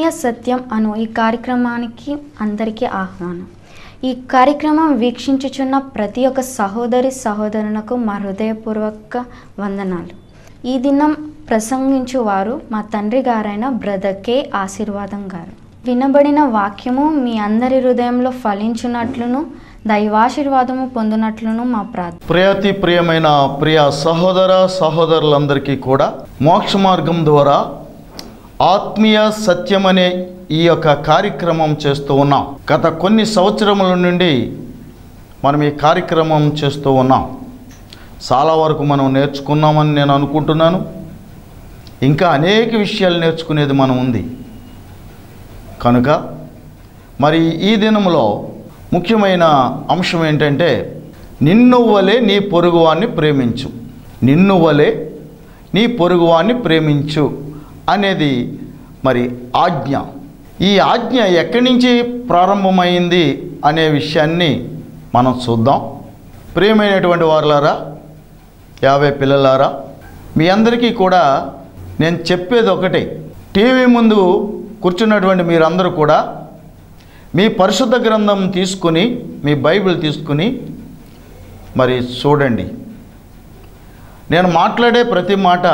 ఆత్మీయ సత్యం అను ఈ కార్యక్రమానికి అందరికీ ఆహ్వానం ఈ కార్యక్రమం వీక్షించుచున్న ప్రతి ఒక్క సహోదరి సహోదరులకు మా హృదయపూర్వక వందనాలు ఈ దినం ప్రసంగించు వారు మా తండ్రి గారైన బ్రదర్ కే ఆశీర్వాదం గారు వినబడిన వాక్యము మీ అందరి హృదయంలో ఫలించున్నట్లును దైవాశీర్వాదము పొందినట్లును మా ప్రార్థన ప్రియతి ప్రియమైన ప్రియ సహోదర సహోదరులందరికీ కూడా మోక్ష మార్గం ద్వారా ఆత్మీయ సత్యం అనే ఈ యొక్క కార్యక్రమం చేస్తూ ఉన్నాం గత కొన్ని సంవత్సరముల నుండి మనం ఈ కార్యక్రమం చేస్తూ ఉన్నాం చాలా వరకు మనం నేర్చుకున్నామని నేను అనుకుంటున్నాను ఇంకా అనేక విషయాలు నేర్చుకునేది మనం ఉంది కనుక మరి ఈ దినంలో ముఖ్యమైన అంశం ఏంటంటే నిన్ను వలె నీ పొరుగువాన్ని ప్రేమించు నిన్ను వలె నీ పొరుగువాన్ని ప్రేమించు అనేది మరి ఆజ్ఞ ఈ ఆజ్ఞ ఎక్కడి నుంచి ప్రారంభమైంది అనే విషయాన్ని మనం చూద్దాం ప్రియమైనటువంటి వారులారా యాభై పిల్లలారా మీ అందరికీ కూడా నేను చెప్పేది ఒకటే టీవీ ముందు కూర్చున్నటువంటి మీరందరూ కూడా మీ పరిశుద్ధ గ్రంథం తీసుకుని మీ బైబిల్ తీసుకుని మరి చూడండి నేను మాట్లాడే ప్రతి మాట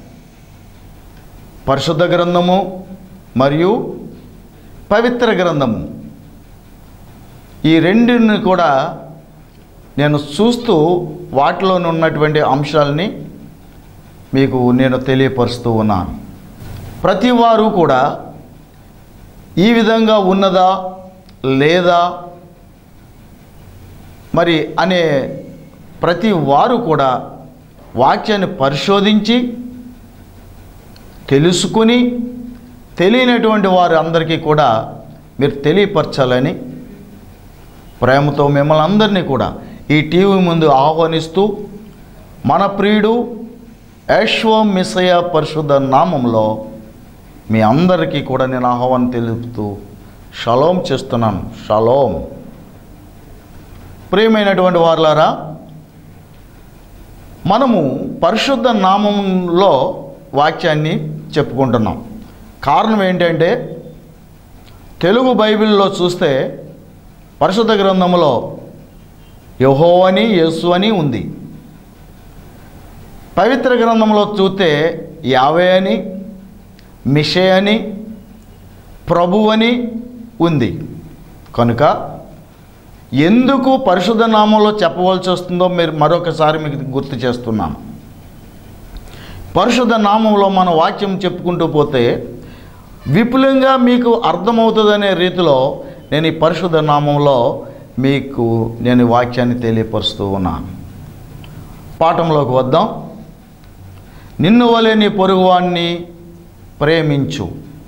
పరిశుద్ధ గ్రంథము మరియు పవిత్ర గ్రంథము ఈ రెండిని కూడా నేను చూస్తూ వాటిలో ఉన్నటువంటి అంశాలని మీకు నేను తెలియపరుస్తూ ఉన్నాను ప్రతి వారు కూడా ఈ విధంగా ఉన్నదా లేదా మరి అనే ప్రతి వారు కూడా వాక్యాన్ని పరిశోధించి తెలుసుకుని తెలియనటువంటి వారు అందరికీ కూడా మీరు తెలియపరచాలని ప్రేమతో మిమ్మల్ని అందరినీ కూడా ఈ టీవీ ముందు ఆహ్వానిస్తూ మన ప్రియుడు యశ్వమిసయ పరిశుద్ధ నామంలో మీ అందరికీ కూడా నేను ఆహ్వానం తెలుపుతూ షలోం చేస్తున్నాను షలోం ప్రియమైనటువంటి వారులారా మనము పరిశుద్ధ నామంలో వాక్యాన్ని చెప్పుకుంటున్నాం కారణం ఏంటంటే తెలుగు బైబిల్లో చూస్తే పరిశుద్ధ గ్రంథంలో యహో అని యేసు అని ఉంది పవిత్ర గ్రంథంలో చూస్తే యావే అని మిషే అని ప్రభు అని ఉంది కనుక ఎందుకు పరిశుద్ధ నామంలో చెప్పవలసి వస్తుందో మీరు మరొకసారి మీకు గుర్తు చేస్తున్నాను పరిశుద్ధ నామంలో మన వాక్యం చెప్పుకుంటూ పోతే విపులంగా మీకు అర్థమవుతుందనే రీతిలో నేను ఈ పరిశుద్ధ నామంలో మీకు నేను ఈ వాక్యాన్ని తెలియపరుస్తూ ఉన్నాను పాఠంలోకి వద్దాం నిన్ను వలె నీ పొరుగువాన్ని ప్రేమించు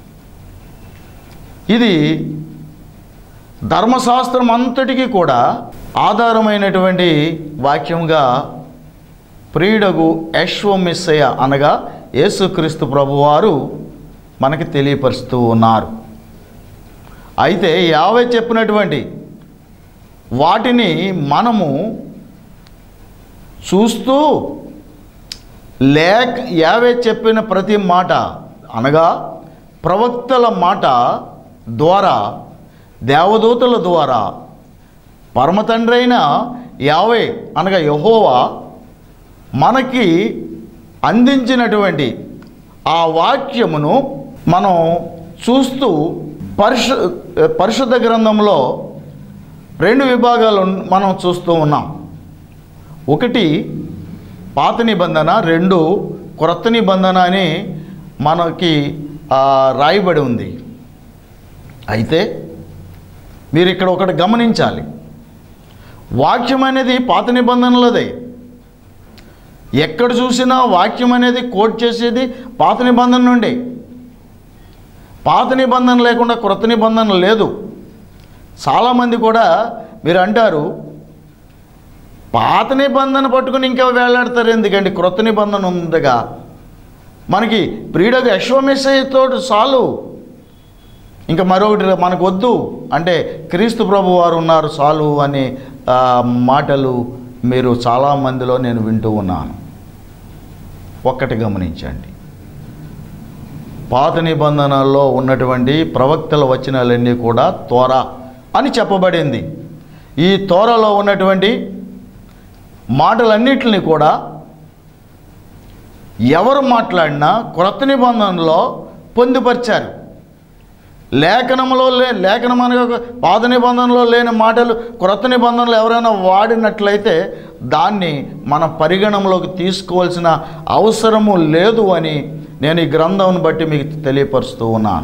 ఇది ధర్మశాస్త్రం అంతటికీ కూడా ఆధారమైనటువంటి వాక్యంగా ప్రియుడగు యశ్వమిస్సయ అనగా యేసుక్రీస్తు ప్రభువారు మనకి తెలియపరుస్తూ ఉన్నారు అయితే యావే చెప్పినటువంటి వాటిని మనము చూస్తూ లేక యావే చెప్పిన ప్రతి మాట అనగా ప్రవక్తల మాట ద్వారా దేవదూతల ద్వారా పరమతండ్రైన యావే అనగా యహోవా మనకి అందించినటువంటి ఆ వాక్యమును మనం చూస్తూ పరిశు పరిశుద్ధ గ్రంథంలో రెండు విభాగాలు మనం చూస్తూ ఉన్నాం ఒకటి పాత నిబంధన రెండు క్రొత్త నిబంధన అని మనకి ఆ, రాయబడి ఉంది అయితే మీరు ఇక్కడ ఒకటి గమనించాలి వాక్యం అనేది పాత నిబంధనలదే ఎక్కడ చూసినా వాక్యం అనేది కోట్ చేసేది పాత నిబంధన నుండి పాత నిబంధన లేకుండా క్రొత్త నిబంధన లేదు చాలామంది కూడా మీరు అంటారు పాత నిబంధన పట్టుకుని ఇంకా వేలాడతారు ఎందుకండి క్రొత్త నిబంధన ఉందిగా మనకి ప్రియుడకు యశ్వమిసయ్యతో చాలు ఇంకా మరొకటి మనకు వద్దు అంటే క్రీస్తు ప్రభు వారు ఉన్నారు చాలు అనే ఆ, మాటలు మీరు చాలామందిలో నేను వింటూ ఉన్నాను ఒక్కటి గమనించండి పాత నిబంధనల్లో ఉన్నటువంటి ప్రవక్తల వచనాలన్నీ కూడా తోర అని చెప్పబడింది ఈ తోరలో ఉన్నటువంటి మాటలన్నిటిని కూడా ఎవరు మాట్లాడినా క్రొత్త నిబంధనలో పొందుపరిచారు లేఖనంలో లే లేఖనం అనగా పాత నిబంధనలో లేని మాటలు క్రొత్త నిబంధనలు ఎవరైనా వాడినట్లయితే దాన్ని మన పరిగణంలోకి తీసుకోవాల్సిన అవసరము లేదు అని నేను ఈ గ్రంథం బట్టి మీకు తెలియపరుస్తూ ఉన్నాను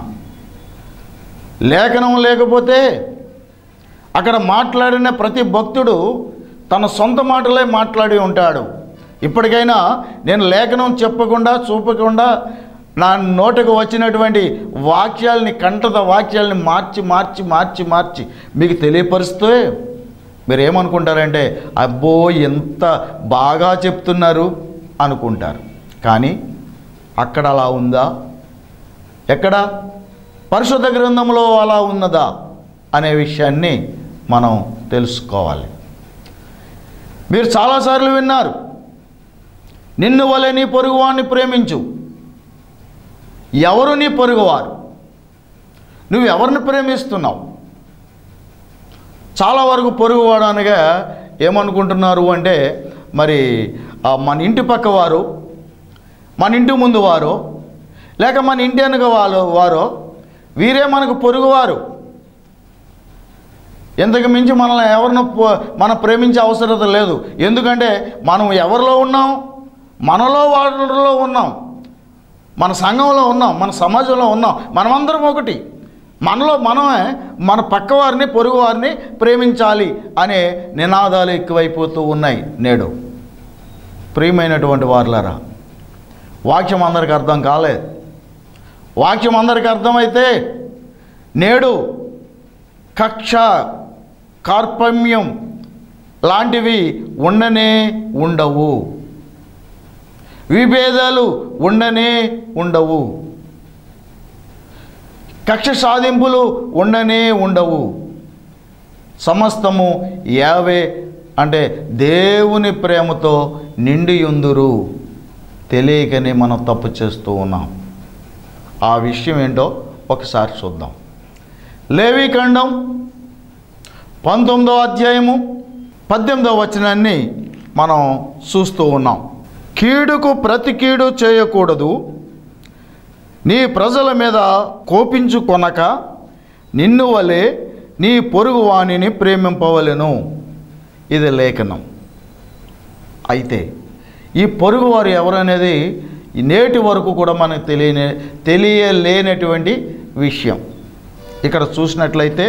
లేఖనం లేకపోతే అక్కడ మాట్లాడిన ప్రతి భక్తుడు తన సొంత మాటలే మాట్లాడి ఉంటాడు ఇప్పటికైనా నేను లేఖనం చెప్పకుండా చూపకుండా నా నోటకు వచ్చినటువంటి వాక్యాలని కంటత వాక్యాలని మార్చి మార్చి మార్చి మార్చి మీకు తెలియపరుస్తే మీరు ఏమనుకుంటారంటే అబ్బో ఎంత బాగా చెప్తున్నారు అనుకుంటారు కానీ అక్కడ అలా ఉందా ఎక్కడ పరిశుద్ధ గ్రంథంలో అలా ఉన్నదా అనే విషయాన్ని మనం తెలుసుకోవాలి మీరు చాలాసార్లు విన్నారు నిన్ను వలె నీ పొరుగువాన్ని ప్రేమించు ఎవరు నీ పొరుగువారు నువ్వు ఎవరిని ప్రేమిస్తున్నావు చాలా వరకు పొరుగువాడు అనగా ఏమనుకుంటున్నారు అంటే మరి ఆ మన ఇంటి పక్క వారు మన ఇంటి ముందు వారు లేక మన ఇంటి వెనుక వాళ్ళు వారో వీరే మనకు పొరుగువారు ఇంతకు మించి మనల్ని ఎవరిని పో- మనం ప్రేమించే అవసరత లేదు ఎందుకంటే మనం ఎవరిలో ఉన్నాం మనలో వాళ్ళలో ఉన్నాం మన సంఘంలో ఉన్నాం మన సమాజంలో ఉన్నాం మనమందరం ఒకటి మనలో మనమే మన పక్కవారిని పొరుగువారిని ప్రేమించాలి అనే నినాదాలు ఎక్కువైపోతూ ఉన్నాయి నేడు ప్రియమైనటువంటి వారులారా వాక్యం అందరికి అర్థం కాలేదు వాక్యం అందరికి అర్థమైతే నేడు కక్ష కార్పమ్యం లాంటివి ఉండనే ఉండవు విభేదాలు ఉండనే ఉండవు కక్ష సాధింపులు ఉండనే ఉండవు సమస్తము యావే అంటే దేవుని ప్రేమతో నిండి ఉందురు తెలియకనే మనం తప్పు చేస్తూ ఉన్నాం ఆ విషయం ఏంటో ఒకసారి చూద్దాం లేవీఖండం పంతొమ్మిదవ అధ్యాయము పద్దెనిమిదవ వచనాన్ని మనం చూస్తూ ఉన్నాం కీడుకు ప్రతి కీడు చేయకూడదు నీ ప్రజల మీద కోపించుకొనక నిన్ను వలె నీ పొరుగు వాణిని ప్రేమింపవలెను ఇది లేఖనం అయితే ఈ పొరుగువారు ఎవరనేది ఈ నేటి వరకు కూడా మనకు తెలియని తెలియలేనటువంటి విషయం ఇక్కడ చూసినట్లయితే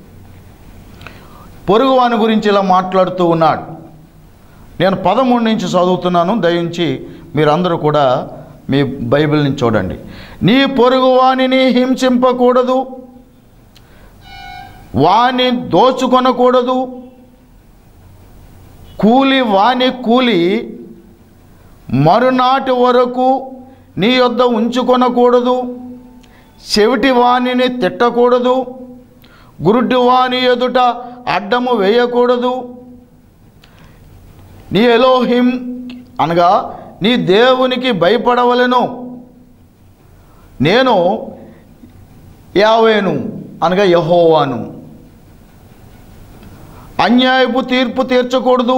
పొరుగువాని గురించి ఇలా మాట్లాడుతూ ఉన్నాడు నేను పదమూడు నుంచి చదువుతున్నాను దయించి మీరందరూ కూడా మీ బైబిల్ని చూడండి నీ పొరుగు వాణిని హింసింపకూడదు వాని దోచుకొనకూడదు కూలి వాని కూలి మరునాటి వరకు నీ యొద్ద ఉంచుకొనకూడదు చెవిటి వాణిని తిట్టకూడదు గురుడ్డి వాని ఎదుట అడ్డము వేయకూడదు నీ ఎలోహిం అనగా నీ దేవునికి భయపడవలెను నేను యావేను అనగా యహోవాను అన్యాయపు తీర్పు తీర్చకూడదు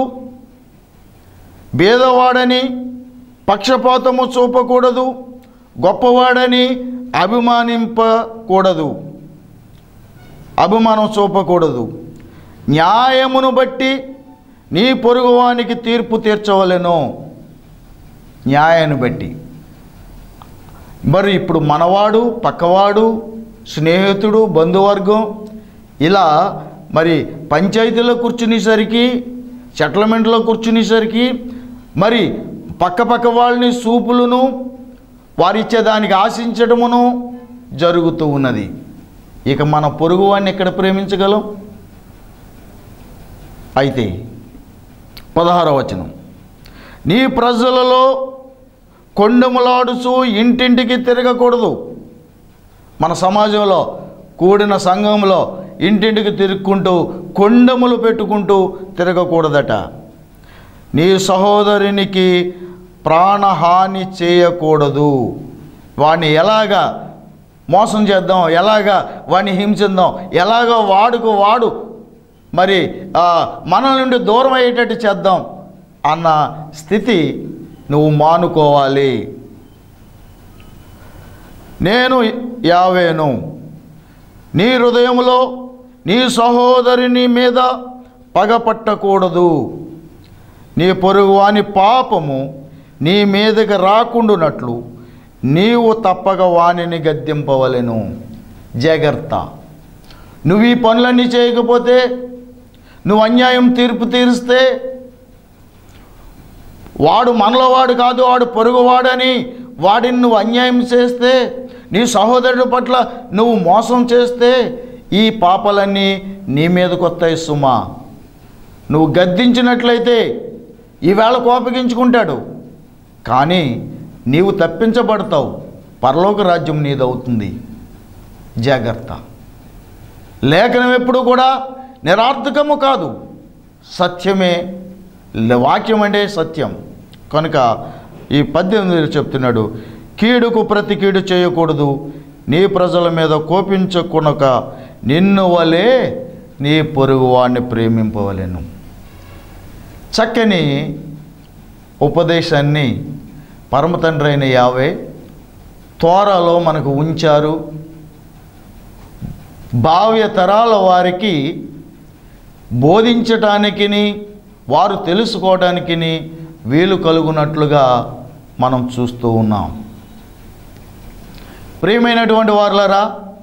భేదవాడని పక్షపాతము చూపకూడదు గొప్పవాడని అభిమానింపకూడదు అభిమానం చూపకూడదు న్యాయమును బట్టి నీ పొరుగువానికి తీర్పు తీర్చవలెను న్యాయాన్ని బట్టి మరి ఇప్పుడు మనవాడు పక్కవాడు స్నేహితుడు బంధువర్గం ఇలా మరి పంచాయతీలో కూర్చునేసరికి సెటిల్మెంట్లో కూర్చునేసరికి మరి పక్క పక్క వాళ్ళని సూపులను వారిచ్చే దానికి ఆశించడమును జరుగుతూ ఉన్నది ఇక మన పొరుగువాడిని ఎక్కడ ప్రేమించగలం అయితే పదహారవ వచనం నీ ప్రజలలో కొండములాడుచు ఇంటింటికి తిరగకూడదు మన సమాజంలో కూడిన సంఘంలో ఇంటింటికి తిరుక్కుంటూ కొండములు పెట్టుకుంటూ తిరగకూడదట నీ సహోదరునికి ప్రాణహాని చేయకూడదు వాడిని ఎలాగా మోసం చేద్దాం ఎలాగా వాడిని హింసిద్దాం ఎలాగో వాడుకు వాడు మరి ఆ, మన నుండి దూరం అయ్యేటట్టు చేద్దాం అన్న స్థితి నువ్వు మానుకోవాలి నేను యావేను నీ హృదయంలో నీ సహోదరుని మీద పగపట్టకూడదు నీ పొరుగువాని పాపము నీ మీదకి రాకుండునట్లు నీవు తప్పక వానిని గద్దింపవలెను జాగ్రత్త నువ్వు ఈ పనులన్నీ చేయకపోతే నువ్వు అన్యాయం తీర్పు తీరిస్తే వాడు మనలో వాడు కాదు వాడు పొరుగువాడని వాడిని నువ్వు అన్యాయం చేస్తే నీ సహోదరుడి పట్ల నువ్వు మోసం చేస్తే ఈ పాపలన్నీ నీ మీదకి వస్తాయి సుమా నువ్వు గద్దించినట్లయితే ఈవేళ కోపగించుకుంటాడు కానీ నీవు తప్పించబడతావు పరలోక రాజ్యం నీదవుతుంది జాగ్రత్త లేఖనం ఎప్పుడు కూడా నిరార్థకము కాదు సత్యమే లే- వాక్యం అంటే సత్యం కనుక ఈ పద్దెనిమిది చెప్తున్నాడు కీడుకు ప్రతి కీడు చేయకూడదు నీ ప్రజల మీద కోపించకునక నిన్ను వలే నీ పొరుగు వాడిని ప్రేమింపవలెను చక్కని ఉపదేశాన్ని పరమతండ్రి అయిన యావే తోరలో మనకు ఉంచారు భావ్య తరాల వారికి బోధించటానికిని వారు తెలుసుకోవటానికిని వీలు కలుగునట్లుగా మనం చూస్తూ ఉన్నాం ప్రియమైనటువంటి వారులరా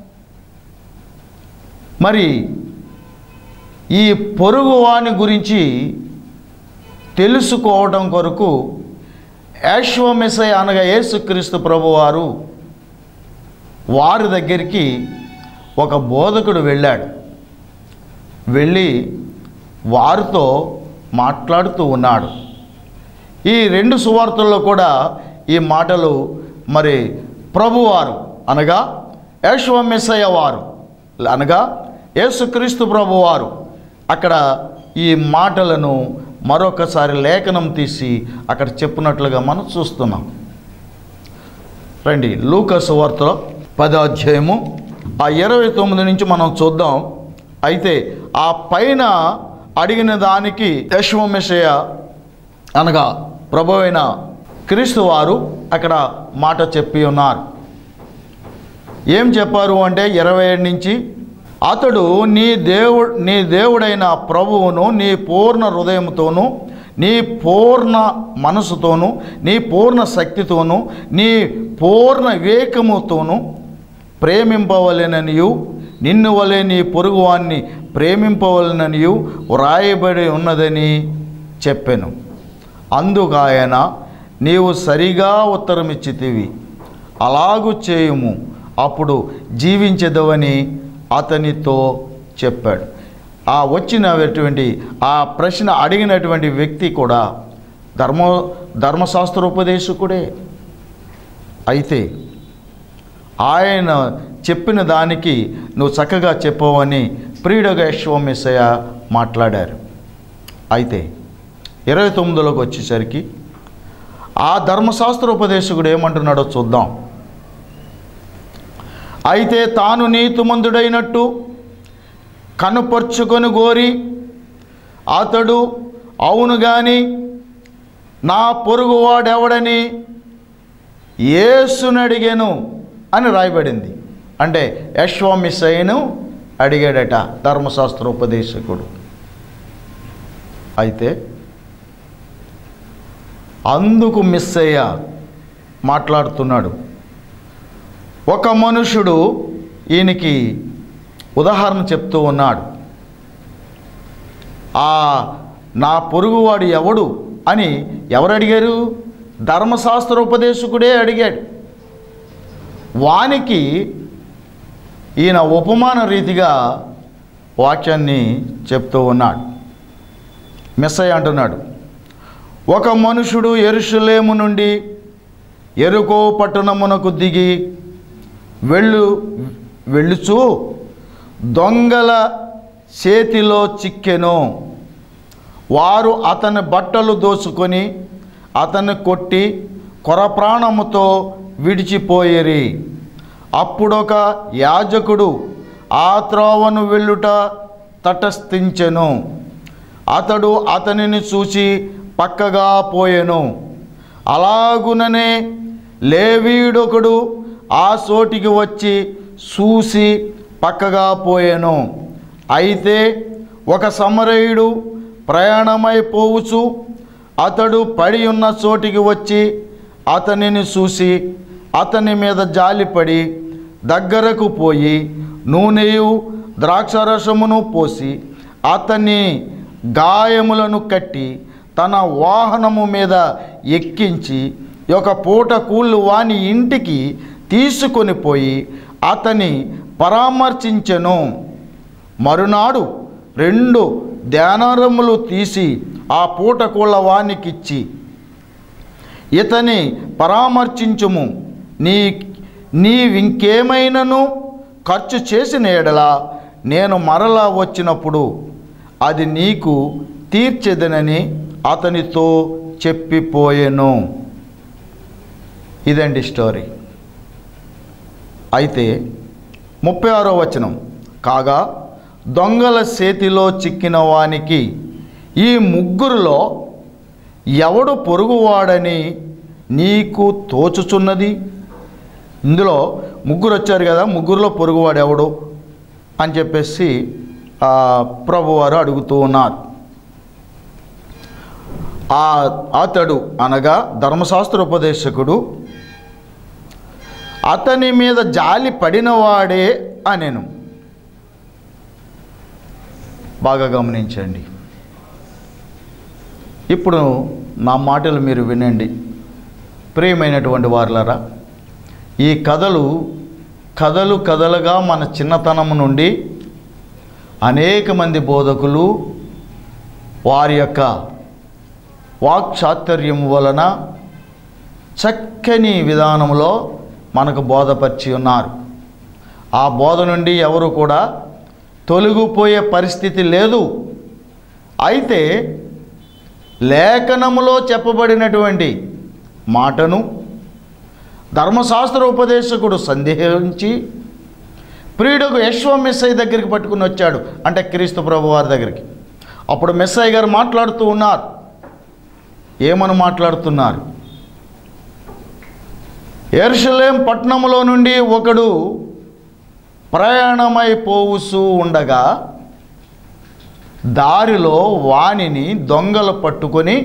మరి ఈ పొరుగు వాని గురించి తెలుసుకోవడం కొరకు యాశ్వమెసై అనగా యేసుక్రీస్తు ప్రభువారు వారి దగ్గరికి ఒక బోధకుడు వెళ్ళాడు వెళ్ళి వారితో మాట్లాడుతూ ఉన్నాడు ఈ రెండు సువార్తల్లో కూడా ఈ మాటలు మరి ప్రభువారు అనగా యేశ్వమెస్సయ్య వారు అనగా యేసుక్రీస్తు ప్రభువారు అక్కడ ఈ మాటలను మరొకసారి లేఖనం తీసి అక్కడ చెప్పినట్లుగా మనం చూస్తున్నాం రండి లూకస్ వార్తలో పదో అధ్యాయము ఆ ఇరవై తొమ్మిది నుంచి మనం చూద్దాం అయితే ఆ పైన అడిగిన దానికి యశ్వమిషయ అనగా ప్రభు అయిన క్రీస్తు వారు అక్కడ మాట చెప్పి ఉన్నారు ఏం చెప్పారు అంటే ఇరవై ఏడు నుంచి అతడు నీ దేవుడు నీ దేవుడైన ప్రభువును నీ పూర్ణ హృదయంతోనూ నీ పూర్ణ మనసుతోనూ నీ పూర్ణ శక్తితోనూ నీ పూర్ణ వివేకముతోనూ ప్రేమింపవలెననియు నిన్ను వలె నీ పొరుగువాన్ని ప్రేమింపవలెననియు వ్రాయబడి ఉన్నదని చెప్పాను అందుకాయన నీవు సరిగా ఉత్తరమిచ్చితివి అలాగు చేయుము అప్పుడు జీవించదవని అతనితో చెప్పాడు ఆ వచ్చినటువంటి ఆ ప్రశ్న అడిగినటువంటి వ్యక్తి కూడా ధర్మ ధర్మశాస్త్రోపదేశకుడే అయితే ఆయన చెప్పిన దానికి నువ్వు చక్కగా చెప్పవని ప్రియుడగా యశ్వమిసయ మాట్లాడారు అయితే ఇరవై తొమ్మిదిలోకి వచ్చేసరికి ఆ ధర్మశాస్త్రోపదేశకుడు ఏమంటున్నాడో చూద్దాం అయితే తాను నీతిమంతుడైనట్టు కనుపరుచుకొని గోరి అతడు అవును గాని నా పొరుగువాడెవడని యేసుని అడిగాను అని రాయబడింది అంటే యశ్వమిసయ్యను అడిగాడట ధర్మశాస్త్రోపదేశకుడు అయితే అందుకు మిస్సయ్య మాట్లాడుతున్నాడు ఒక మనుషుడు ఈయనకి ఉదాహరణ చెప్తూ ఉన్నాడు ఆ నా పొరుగువాడు ఎవడు అని ఎవరు అడిగారు ధర్మశాస్త్ర ఉపదేశకుడే అడిగాడు వానికి ఈయన ఉపమాన రీతిగా వాక్యాన్ని చెప్తూ ఉన్నాడు మెస్సయ్య అంటున్నాడు ఒక మనుషుడు ఎరుషులేము నుండి ఎరుకో పట్టణమునకు దిగి వెళ్ళు వెళ్ళుచు దొంగల చేతిలో చిక్కెను వారు అతని బట్టలు దోచుకొని అతన్ని కొట్టి కొరప్రాణముతో విడిచిపోయేరి అప్పుడొక యాజకుడు ఆ త్రోవను వెళ్ళుట తటస్థించెను అతడు అతనిని చూసి పక్కగా పోయెను అలాగుననే లేవీడొకడు ఆ చోటికి వచ్చి చూసి పక్కగా పోయెను అయితే ఒక సమరయుడు ప్రయాణమై పోవుచు అతడు పడి ఉన్న చోటికి వచ్చి అతనిని చూసి అతని మీద జాలిపడి దగ్గరకు పోయి నూనెయు ద్రాక్షరసమును పోసి అతని గాయములను కట్టి తన వాహనము మీద ఎక్కించి ఒక పూట కూళ్ళు వాని ఇంటికి తీసుకొని పోయి అతని పరామర్శించెను మరునాడు రెండు ధ్యానరములు తీసి ఆ పూట కూళ్ళ వానికిచ్చి ఇతని పరామర్శించుము నీ నీవింకేమైనను ఖర్చు చేసిన ఎడల నేను మరలా వచ్చినప్పుడు అది నీకు తీర్చెదనని అతనితో చెప్పిపోయెను ఇదండి స్టోరీ అయితే ముప్పై ఆరో వచనం కాగా దొంగల చేతిలో చిక్కిన వానికి ఈ ముగ్గురులో ఎవడు పొరుగువాడని నీకు తోచుచున్నది ఇందులో ముగ్గురు వచ్చారు కదా ముగ్గురులో పొరుగువాడు ఎవడు అని చెప్పేసి ఆ, ప్రభువారు అడుగుతూ ఉన్నారు ఆ అతడు అనగా ధర్మశాస్త్ర ఉపదేశకుడు అతని మీద జాలి పడినవాడే అనెను బాగా గమనించండి ఇప్పుడు నా మాటలు మీరు వినండి ప్రియమైనటువంటి వారులారా ఈ కథలు కథలు కథలుగా మన చిన్నతనం నుండి అనేక మంది బోధకులు వారి యొక్క వాక్చాతుర్యం వలన చక్కని విధానంలో మనకు బోధపరిచి ఉన్నారు ఆ బోధ నుండి ఎవరు కూడా తొలగిపోయే పరిస్థితి లేదు అయితే లేఖనములో చెప్పబడినటువంటి మాటను ధర్మశాస్త్ర ఉపదేశకుడు సందేహించి ప్రియుడకు యశ్వ మెస్సయ్య దగ్గరికి పట్టుకుని వచ్చాడు అంటే క్రీస్తు ప్రభు వారి దగ్గరికి అప్పుడు మెస్సయ్య గారు మాట్లాడుతూ ఉన్నారు ఏమని మాట్లాడుతున్నారు ఎర్షలేం పట్టణములో నుండి ఒకడు ప్రయాణమై పోవుతూ ఉండగా దారిలో వానిని దొంగలు పట్టుకొని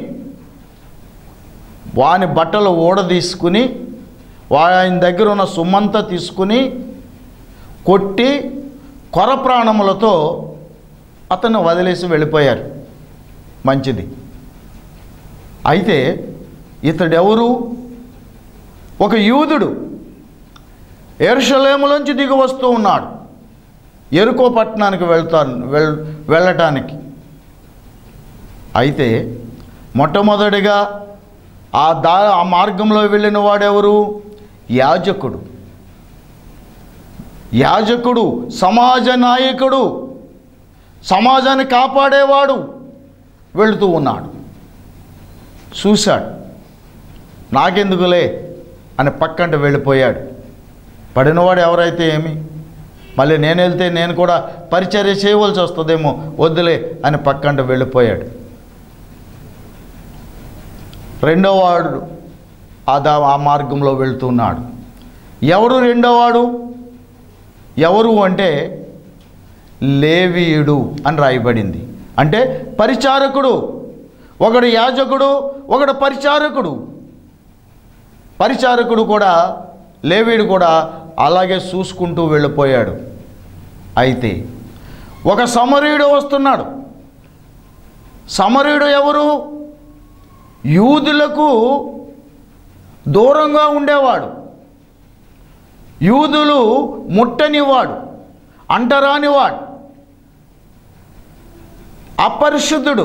వాని బట్టలు ఊడదీసుకుని ఆయన దగ్గర ఉన్న సుమ్మంతా తీసుకుని కొట్టి కొర ప్రాణములతో అతను వదిలేసి వెళ్ళిపోయారు మంచిది అయితే ఇతడెవరు ఒక యూదుడు ఎరుషలేములోంచి దిగి వస్తూ ఉన్నాడు ఎరుకో పట్టణానికి వెళ్తాను వెళ్ వెళ్ళటానికి అయితే మొట్టమొదటిగా ఆ దా ఆ మార్గంలో వెళ్ళిన వాడెవరు యాజకుడు యాజకుడు సమాజ నాయకుడు సమాజాన్ని కాపాడేవాడు వెళుతూ ఉన్నాడు చూశాడు నాకెందుకులే అని పక్కంట వెళ్ళిపోయాడు పడినవాడు ఎవరైతే ఏమి మళ్ళీ నేను వెళ్తే నేను కూడా పరిచర్య చేయవలసి వస్తుందేమో వద్దులే అని పక్కంట వెళ్ళిపోయాడు రెండోవాడు ఆ దా ఆ మార్గంలో వెళ్తున్నాడు ఎవరు రెండోవాడు ఎవరు అంటే లేవీయుడు అని రాయబడింది అంటే పరిచారకుడు ఒకడు యాజకుడు ఒకడు పరిచారకుడు పరిచారకుడు కూడా లేవీడు కూడా అలాగే చూసుకుంటూ వెళ్ళిపోయాడు అయితే ఒక సమరయుడు వస్తున్నాడు సమరయుడు ఎవరు యూదులకు దూరంగా ఉండేవాడు యూదులు ముట్టనివాడు అంటరానివాడు అపరిశుద్ధుడు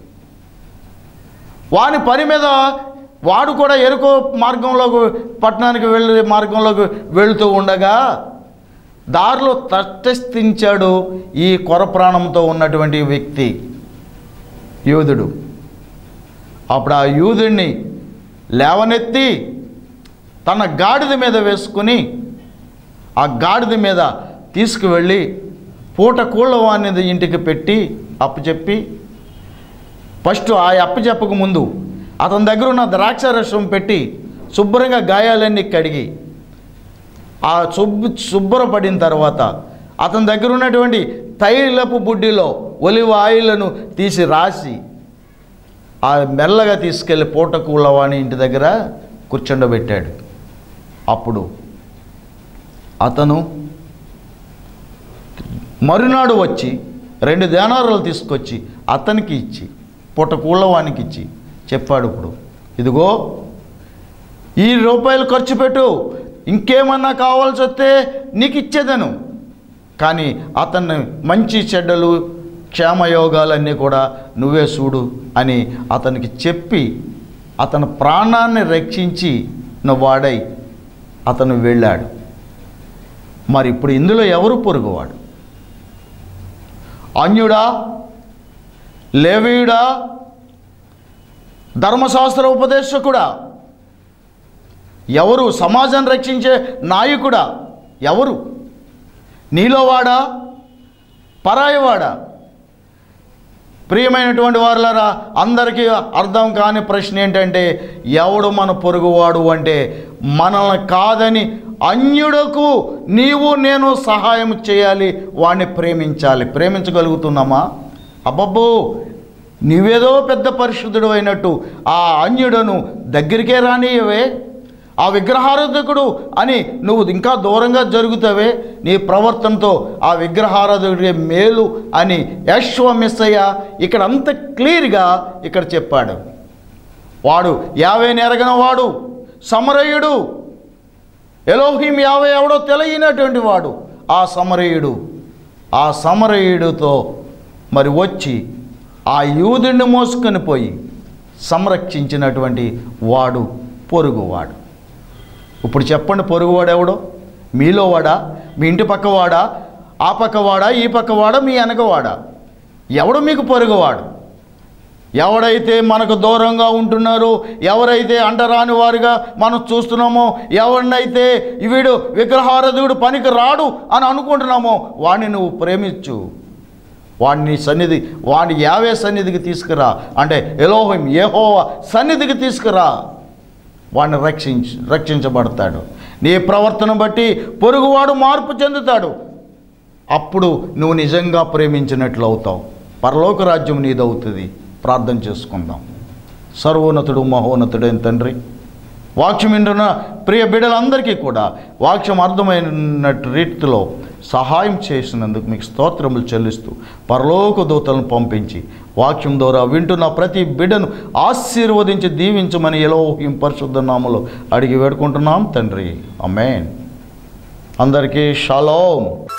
వాని పని మీద వాడు కూడా ఎరుకో మార్గంలోకి పట్టణానికి వెళ్ళే మార్గంలోకి వెళుతూ ఉండగా దారిలో తటస్థించాడు ఈ కొర ప్రాణంతో ఉన్నటువంటి వ్యక్తి యూదుడు అప్పుడు ఆ యూదుడిని లేవనెత్తి తన గాడిద మీద వేసుకుని ఆ గాడిద మీద తీసుకువెళ్ళి పూట కూళ్ళవాణి ఇంటికి పెట్టి అప్పచెప్పి ఫస్ట్ ఆ అప్పచెప్పక ముందు అతని దగ్గర ఉన్న ద్రాక్ష రసం పెట్టి శుభ్రంగా గాయాలన్నీ కడిగి ఆ శుభ్ర శుభ్రపడిన తర్వాత అతని దగ్గర ఉన్నటువంటి తైలపు బుడ్డిలో ఒలివ ఆయిల్ను తీసి రాసి ఆ మెల్లగా తీసుకెళ్ళి పూటకూళ్ళవాణి ఇంటి దగ్గర కూర్చుండబెట్టాడు అప్పుడు అతను మరునాడు వచ్చి రెండు దేనారాలు తీసుకొచ్చి అతనికి ఇచ్చి పూటకూళ్ళవానికి ఇచ్చి చెప్పాడు ఇప్పుడు ఇదిగో ఈ రూపాయలు ఖర్చు పెట్టు ఇంకేమన్నా కావాల్సి వస్తే నీకు ఇచ్చేదను కానీ అతన్ని మంచి చెడ్డలు క్షేమయోగాలన్నీ కూడా నువ్వే చూడు అని అతనికి చెప్పి అతని ప్రాణాన్ని రక్షించి వాడై అతను వెళ్ళాడు మరి ఇప్పుడు ఇందులో ఎవరు పొరుగువాడు అన్యుడా లేవీయుడా ధర్మశాస్త్ర ఉపదేశకుడా ఎవరు సమాజం రక్షించే నాయకుడా ఎవరు నీలో వాడా పరాయివాడా ప్రియమైనటువంటి వారులారా అందరికీ అర్థం కాని ప్రశ్న ఏంటంటే ఎవడు మన పొరుగువాడు అంటే మనల్ని కాదని అన్యుడకు నీవు నేను సహాయం చేయాలి వాడిని ప్రేమించాలి ప్రేమించగలుగుతున్నామా అబ్బబ్బో నీవేదో పెద్ద పరిశుద్ధుడు అయినట్టు ఆ అన్యుడను దగ్గరికే రానియవే ఆ విగ్రహారాధకుడు అని నువ్వు ఇంకా దూరంగా జరుగుతావే నీ ప్రవర్తనతో ఆ విగ్రహారాధకుడే మేలు అని యశ్వమిస్సయ్య ఇక్కడ అంత క్లియర్గా ఇక్కడ చెప్పాడు వాడు యావే నెరగన వాడు సమరయుడు ఎలోహిం యావే ఎవడో తెలియనటువంటి వాడు ఆ సమరయుడు ఆ సమరయుడితో మరి వచ్చి ఆ యూదుడిని మోసుకొని పోయి సంరక్షించినటువంటి వాడు పొరుగువాడు ఇప్పుడు చెప్పండి పొరుగువాడు ఎవడో మీలో వాడా మీ ఇంటి పక్కవాడా ఆ పక్కవాడా ఈ పక్కవాడా మీ వెనకవాడా ఎవడు మీకు పొరుగువాడు ఎవడైతే మనకు దూరంగా ఉంటున్నారో ఎవరైతే అంటరాని వారుగా మనం చూస్తున్నామో ఎవరినైతే వీడు విగ్రహారథుడు పనికి రాడు అని అనుకుంటున్నామో వాడిని నువ్వు ప్రేమించు వాడిని సన్నిధి వాడి యావే సన్నిధికి తీసుకురా అంటే ఎలోహిం ఏహోవా సన్నిధికి తీసుకురా వాడిని రక్షించు రక్షించబడతాడు నీ ప్రవర్తన బట్టి పొరుగువాడు మార్పు చెందుతాడు అప్పుడు నువ్వు నిజంగా ప్రేమించినట్లు అవుతావు పరలోక రాజ్యం నీదవుతుంది ప్రార్థన చేసుకుందాం సర్వోన్నతుడు మహోన్నతుడైన తండ్రి వాక్యం వింటున్న ప్రియ బిడ్డలందరికీ కూడా వాక్యం అర్థమైనట్టు రీతిలో సహాయం చేసినందుకు మీకు స్తోత్రములు చెల్లిస్తూ పరలోక దూతలను పంపించి వాక్యం ద్వారా వింటున్న ప్రతి బిడ్డను ఆశీర్వదించి దీవించమని ఎలోహిం పరిశుద్ధ నామలో అడిగి వేడుకుంటున్నాం తండ్రి అమేన్ అందరికీ షాలోమ్